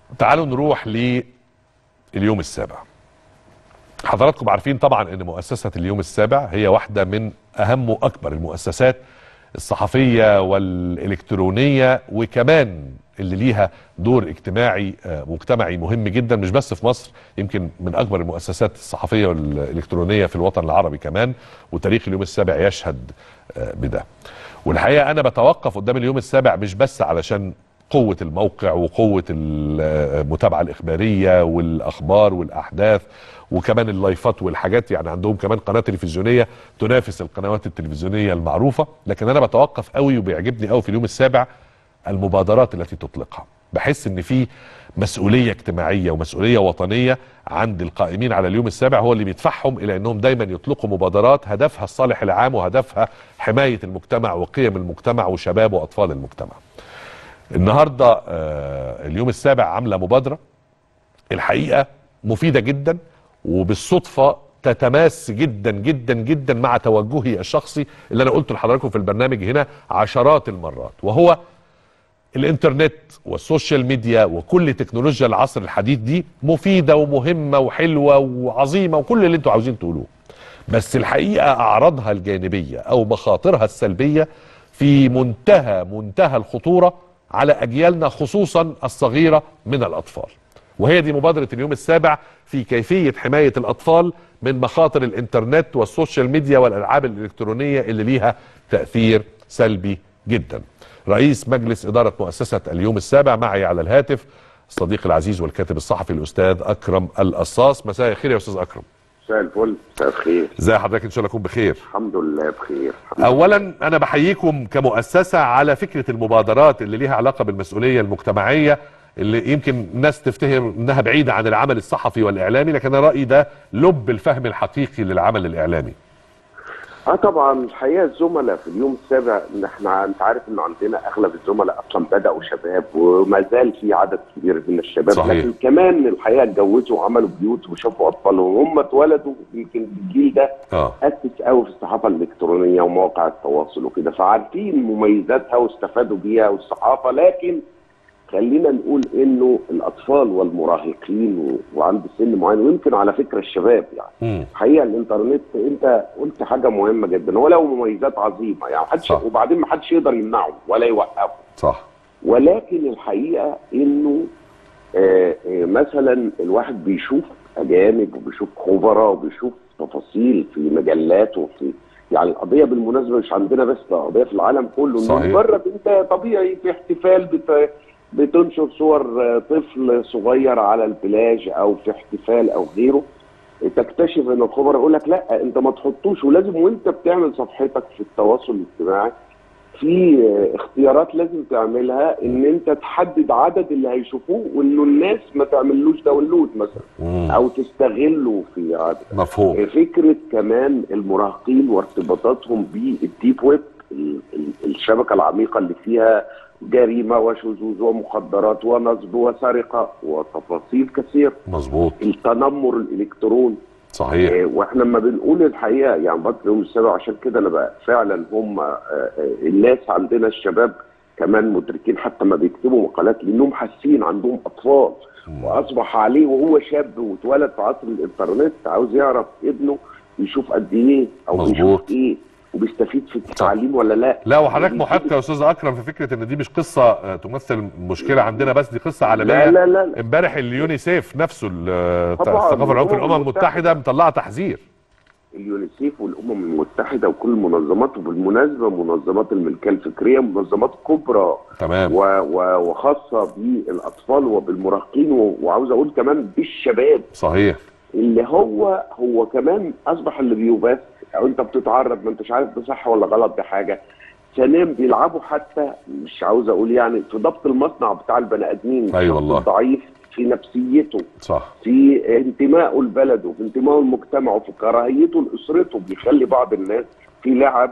تعالوا نروح لليوم السابع حضراتكم عارفين طبعا ان مؤسسة اليوم السابع هي واحدة من اهم واكبر المؤسسات الصحفية والالكترونية وكمان اللي ليها دور اجتماعي آه، مجتمعي مهم جدا مش بس في مصر يمكن من اكبر المؤسسات الصحفية والالكترونية في الوطن العربي كمان وتاريخ اليوم السابع يشهد آه، بده والحقيقة انا بتوقف قدام اليوم السابع مش بس علشان قوة الموقع وقوة المتابعة الإخبارية والأخبار والأحداث وكمان اللايفات والحاجات يعني عندهم كمان قناة تلفزيونية تنافس القنوات التلفزيونية المعروفة لكن أنا بتوقف قوي وبيعجبني قوي في اليوم السابع المبادرات التي تطلقها بحس ان في مسؤوليه اجتماعيه ومسؤوليه وطنيه عند القائمين على اليوم السابع هو اللي بيدفعهم الى انهم دايما يطلقوا مبادرات هدفها الصالح العام وهدفها حمايه المجتمع وقيم المجتمع وشباب واطفال المجتمع. النهارده آه، اليوم السابع عامله مبادره الحقيقه مفيده جدا وبالصدفه تتماس جدا جدا جدا مع توجهي الشخصي اللي انا قلته لحضراتكم في البرنامج هنا عشرات المرات وهو الانترنت والسوشيال ميديا وكل تكنولوجيا العصر الحديث دي مفيده ومهمه وحلوه وعظيمه وكل اللي انتوا عاوزين تقولوه بس الحقيقه اعراضها الجانبيه او مخاطرها السلبيه في منتهى منتهى الخطوره على اجيالنا خصوصا الصغيره من الاطفال وهي دي مبادره اليوم السابع في كيفيه حمايه الاطفال من مخاطر الانترنت والسوشيال ميديا والالعاب الالكترونيه اللي ليها تاثير سلبي جدا رئيس مجلس اداره مؤسسه اليوم السابع معي على الهاتف الصديق العزيز والكاتب الصحفي الاستاذ اكرم القصاص مساء الخير يا استاذ اكرم مساء الفل مساء الخير ازي حضرتك ان شاء الله اكون بخير الحمد لله بخير الحمد اولا انا بحييكم كمؤسسه على فكره المبادرات اللي ليها علاقه بالمسؤوليه المجتمعيه اللي يمكن الناس تفتكر انها بعيده عن العمل الصحفي والاعلامي لكن انا رايي ده لب الفهم الحقيقي للعمل الاعلامي اه طبعا الحقيقه الزملاء في اليوم السابع ان احنا انت عارف انه عندنا اغلب الزملاء اصلا بداوا شباب وما زال في عدد كبير من الشباب صحيح. لكن كمان الحقيقه اتجوزوا وعملوا بيوت وشافوا اطفالهم وهم اتولدوا يمكن الجيل ده اه اسس قوي في الصحافه الالكترونيه ومواقع التواصل وكده فعارفين مميزاتها واستفادوا بيها والصحافه لكن خلينا نقول انه الاطفال والمراهقين و- وعند سن معين ويمكن على فكره الشباب يعني امم الحقيقه الانترنت انت قلت حاجه مهمه جدا هو له مميزات عظيمه يعني محدش صح. وبعدين ما حدش يقدر يمنعه ولا يوقفه صح ولكن الحقيقه انه آه آه مثلا الواحد بيشوف اجانب وبيشوف خبراء وبيشوف تفاصيل في مجلات وفي يعني القضيه بالمناسبه مش عندنا بس ده قضيه في العالم كله صحيح. إن مجرد انت طبيعي في احتفال بت بتنشر صور آه، طفل صغير على البلاج او في احتفال او غيره تكتشف ان الخبراء يقول لك لا انت ما تحطوش ولازم وانت بتعمل صفحتك في التواصل الاجتماعي في آه، اختيارات لازم تعملها ان انت تحدد عدد اللي هيشوفوه وانه الناس ما تعملوش داونلود مثلا مم. او تستغله في عدد مفهوم فكره كمان المراهقين وارتباطاتهم بالديب ويب ال- ال- الشبكه العميقه اللي فيها جريمه وشذوذ ومخدرات ونصب وسرقه وتفاصيل كثيره مظبوط التنمر الالكتروني صحيح آه، واحنا لما بنقول الحقيقه يعني بطل يوم السابع عشان كده انا بقى فعلا هم آه، آه، الناس عندنا الشباب كمان مدركين حتى ما بيكتبوا مقالات لانهم حاسين عندهم اطفال واصبح عليه وهو شاب واتولد في عصر الانترنت عاوز يعرف ابنه يشوف قد ايه او مظبوط. بيشوف ايه وبيستفيد في التعليم ولا لا لا وحضرتك ودي- محق يا استاذ اكرم في فكره ان دي مش قصه آه، تمثل مشكله عندنا بس دي قصه لا عالميه لا لا, لا. امبارح اليونيسيف نفسه ال- طبعاً، الثقافه العلويه في الأمم الامم المتحده مطلعه تحذير اليونيسيف والامم المتحده وكل المنظمات وبالمناسبه منظمات الملكيه الفكريه منظمات كبرى تمام و و وخاصه بالاطفال وبالمراهقين و- وعاوز اقول كمان بالشباب صحيح اللي هو هو كمان اصبح اللي بيبث او انت بتتعرض ما انتش عارف ده صح ولا غلط دي حاجه ثانيا بيلعبوا حتى مش عاوز اقول يعني في ضبط المصنع بتاع البني ادمين أيوة الشخص والله. الضعيف في نفسيته صح في انتمائه لبلده في انتمائه لمجتمعه في كراهيته لاسرته بيخلي بعض الناس في لعب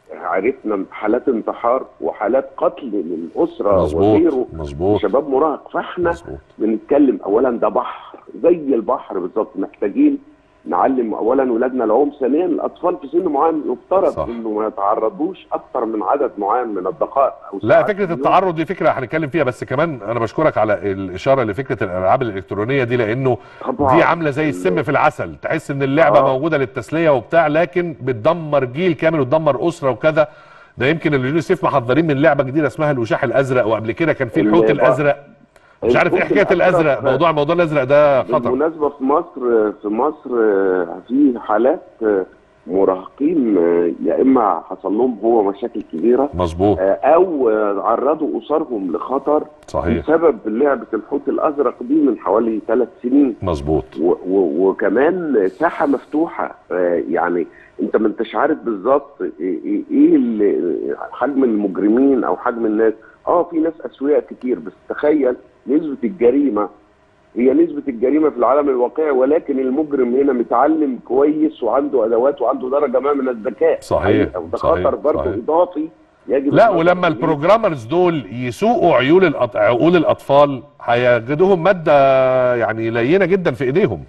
عرفنا حالات انتحار وحالات قتل للاسره وغيره مظبوط مظبوط شباب مراهق فاحنا مظبوط بنتكلم اولا ده بحر زي البحر بالظبط محتاجين نعلم اولا ولادنا العوم ثانيا الاطفال في سن معين يفترض صح. انه ما يتعرضوش اكثر من عدد معين من الدقائق او لا ساعات في فكره اليوم. التعرض دي فكره هنتكلم فيها بس كمان انا بشكرك على الاشاره لفكره الالعاب الالكترونيه دي لانه طبعاً. دي عامله زي السم في العسل تحس ان اللعبه آه. موجوده للتسليه وبتاع لكن بتدمر جيل كامل وتدمر اسره وكذا ده يمكن اليونيسيف محضرين من لعبه جديده اسمها الوشاح الازرق وقبل كده كان في الحوت اللي بقى- الازرق مش عارف ايه الحوت حكايه الازرق الأزرق موضوع الموضوع الازرق ده خطر بالمناسبة في مصر في مصر آه، في حالات آه، مراهقين آه، يا اما حصل لهم هو مشاكل كبيره مظبوط آه، او آه، عرضوا اسرهم لخطر صحيح بسبب لعبه الحوت الازرق دي من حوالي ثلاث سنين مظبوط و- و- وكمان ساحه مفتوحه آه، يعني انت ما انتش عارف بالظبط ايه إيه- إيه ال- حجم المجرمين او حجم الناس اه في ناس اسوياء كتير بس تخيل نسبه الجريمه هي نسبه الجريمه في العالم الواقعي ولكن المجرم هنا متعلم كويس وعنده ادوات وعنده درجه ما من الذكاء صحيح، وده صحيح، خطر برضه صحيح. اضافي يجب لا النظر ولما إليه. البروجرامرز دول يسوقوا عيول الأط... عقول الاطفال هيجدوهم ماده يعني لينه جدا في ايديهم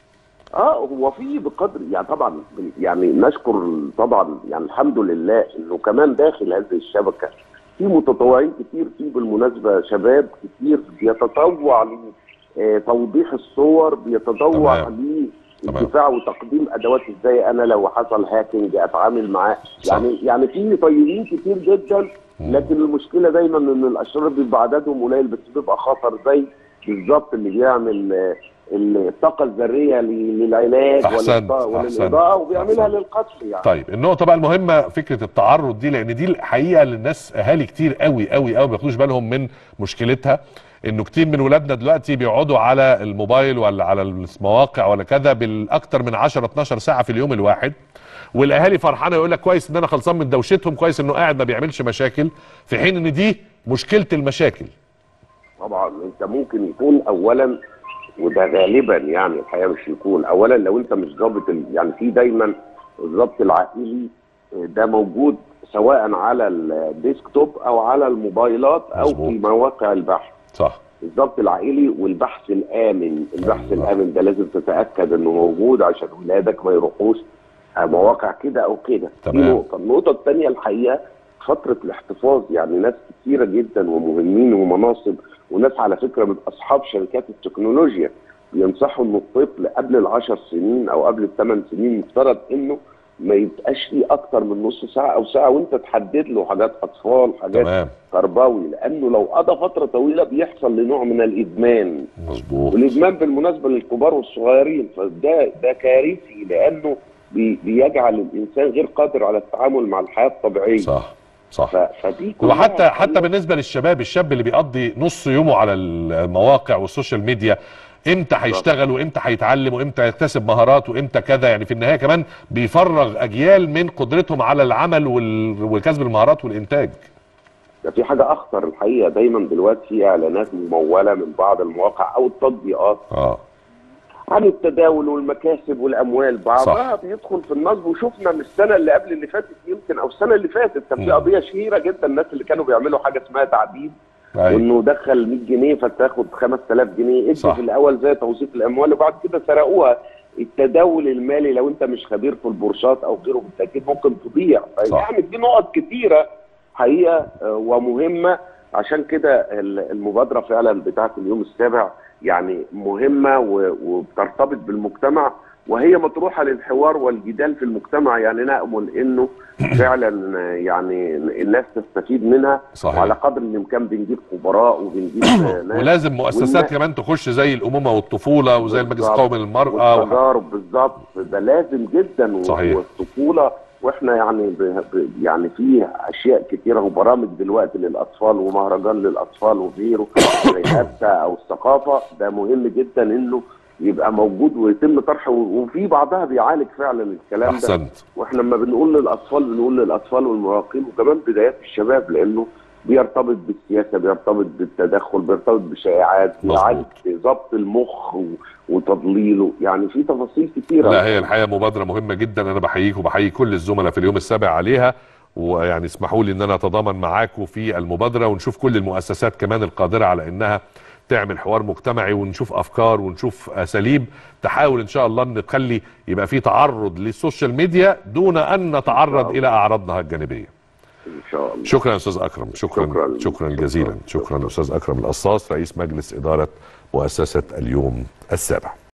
اه هو في بقدر يعني طبعا يعني نشكر طبعا يعني الحمد لله انه كمان داخل هذه الشبكه في متطوعين كتير في بالمناسبه شباب كتير بيتطوع لتوضيح الصور بيتطوع تمام. للدفاع وتقديم ادوات ازاي انا لو حصل هاكينج اتعامل معاه صح. يعني يعني في طيبين كتير جدا مم. لكن المشكله دايما ان الاشرار بيبقى عددهم قليل بس بيبقى خطر زي بالظبط اللي بيعمل آه، الطاقه الذريه ل- للعلاج أحسنت، وللط- أحسنت، وللاضاءه وبيعملها أحسنت. للقتل يعني طيب النقطه بقى المهمه فكره التعرض دي لان دي الحقيقه اللي الناس اهالي كتير قوي قوي قوي ما بياخدوش بالهم من مشكلتها انه كتير من ولادنا دلوقتي بيقعدوا على الموبايل ولا على المواقع ولا كذا بالاكتر من 10 12 ساعه في اليوم الواحد والاهالي فرحانه يقول لك كويس ان انا خلصان من دوشتهم كويس انه قاعد ما بيعملش مشاكل في حين ان دي مشكله المشاكل طبعا انت ممكن يكون اولا وده غالبا يعني الحقيقه مش يكون اولا لو انت مش ضابط ال- يعني في دايما الضبط العائلي آه، ده موجود سواء على الديسكتوب او على الموبايلات او مظبوط. في مواقع البحث صح الضبط العائلي والبحث الامن البحث أيوة. الامن ده لازم تتاكد انه موجود عشان ولادك ما يروحوش مواقع كده او كده دي تمام. نقطه النقطه الثانيه الحقيقه فتره الاحتفاظ يعني ناس كثيره جدا ومهمين ومناصب وناس على فكره من اصحاب شركات التكنولوجيا بينصحوا ان الطفل قبل العشر سنين او قبل الثمان سنين مفترض انه ما يبقاش ليه اكتر من نص ساعه او ساعه وانت تحدد له حاجات اطفال حاجات تمام تربوي لانه لو قضى فتره طويله بيحصل لنوع من الادمان مظبوط والادمان بالمناسبه للكبار والصغيرين فده ده كارثي لانه بي بيجعل الانسان غير قادر على التعامل مع الحياه الطبيعيه صح صح ف- فدي كلها وحتى حتى الحقيقة بالنسبه للشباب الشاب اللي بيقضي نص يومه على المواقع والسوشيال ميديا امتى هيشتغل وامتى هيتعلم وامتى يكتسب مهارات وامتى كذا يعني في النهايه كمان بيفرغ اجيال من قدرتهم على العمل وال- وكسب المهارات والانتاج ده في حاجه اخطر الحقيقه دايما دلوقتي في اعلانات مموله من بعض المواقع او التطبيقات اه عن التداول والمكاسب والاموال بعضها بيدخل في النصب وشفنا من السنه اللي قبل اللي فاتت يمكن او السنه اللي فاتت كان في مم. قضيه شهيره جدا الناس اللي كانوا بيعملوا حاجه اسمها تعديل أيوة. وانه دخل 100 جنيه فتاخد 5000 جنيه ادي صح. في الاول زي توظيف الاموال وبعد كده سرقوها التداول المالي لو انت مش خبير في البورصات او غيره بالتاكيد ممكن تضيع صح. يعني في نقط كتيره حقيقه آه، ومهمه عشان كده ال- المبادره فعلا بتاعه اليوم السابع يعني مهمه و- وبترتبط بالمجتمع وهي مطروحه للحوار والجدال في المجتمع يعني نامل انه فعلا آه، يعني الناس تستفيد منها صحيح. وعلى قدر الامكان بنجيب خبراء وبنجيب آه، ناس ولازم مؤسسات والناس- كمان تخش زي الامومه والطفوله وزي المجلس بالظبط. القومي للمراه و... والتجارب بالظبط ده لازم جدا و- صحيح. والطفوله واحنا يعني ب... ب... يعني في اشياء كتيره وبرامج دلوقتي للاطفال ومهرجان للاطفال وغيره زي هبته او الثقافه ده مهم جدا انه يبقى موجود ويتم طرحه و- وفي بعضها بيعالج فعلا الكلام ده احسنت واحنا لما بنقول للاطفال بنقول للاطفال والمراهقين وكمان بدايات الشباب لانه بيرتبط بالسياسه بيرتبط بالتدخل بيرتبط بشائعات مظبوط. بيعالج ضبط المخ و- وتضليله يعني في تفاصيل كتيره لا هي الحقيقه مبادره مهمه جدا انا بحييك وبحيي كل الزملاء في اليوم السابع عليها ويعني اسمحوا لي ان انا اتضامن معاكم في المبادره ونشوف كل المؤسسات كمان القادره على انها تعمل حوار مجتمعي ونشوف افكار ونشوف اساليب تحاول ان شاء الله ان نخلي يبقى في تعرض للسوشيال ميديا دون ان نتعرض الى اعراضها الجانبيه ان شاء الله شكرا يا استاذ اكرم شكرا شكرا, شكراً. شكرا جزيلا شكراً. شكرا استاذ اكرم القصاص رئيس مجلس اداره مؤسسه اليوم السابع